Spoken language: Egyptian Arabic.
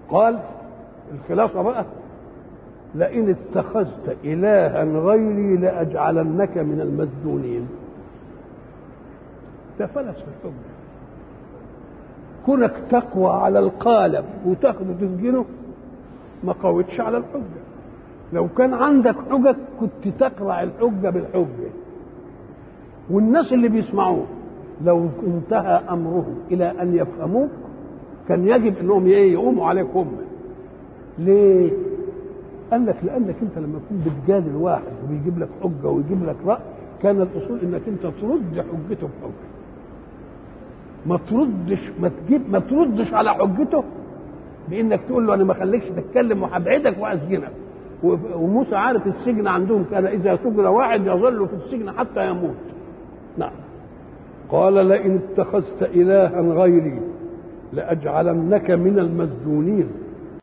قال الخلاصة بقى لئن اتخذت إلها غيري لأجعلنك من المسجونين ده فلس في الحجة كونك تقوى على القالب وتاخده تسجنه ما قوتش على الحجة لو كان عندك حجج كنت تقرع الحجة بالحجة والناس اللي بيسمعوه لو انتهى أمرهم إلى أن يفهموك كان يجب أنهم إيه يقوموا عليك هم ليه؟ قال لك لأنك أنت لما تكون بتجادل واحد وبيجيب لك حجة ويجيب لك رأي كان الأصول أنك أنت ترد حجته بحجة ما تردش ما تجيب ما تردش على حجته بانك تقول له انا ما خليكش تتكلم وهبعدك واسجنك وموسى عارف السجن عندهم كان اذا سجن واحد يظل في السجن حتى يموت نعم قال لئن اتخذت الها غيري لاجعلنك من المسجونين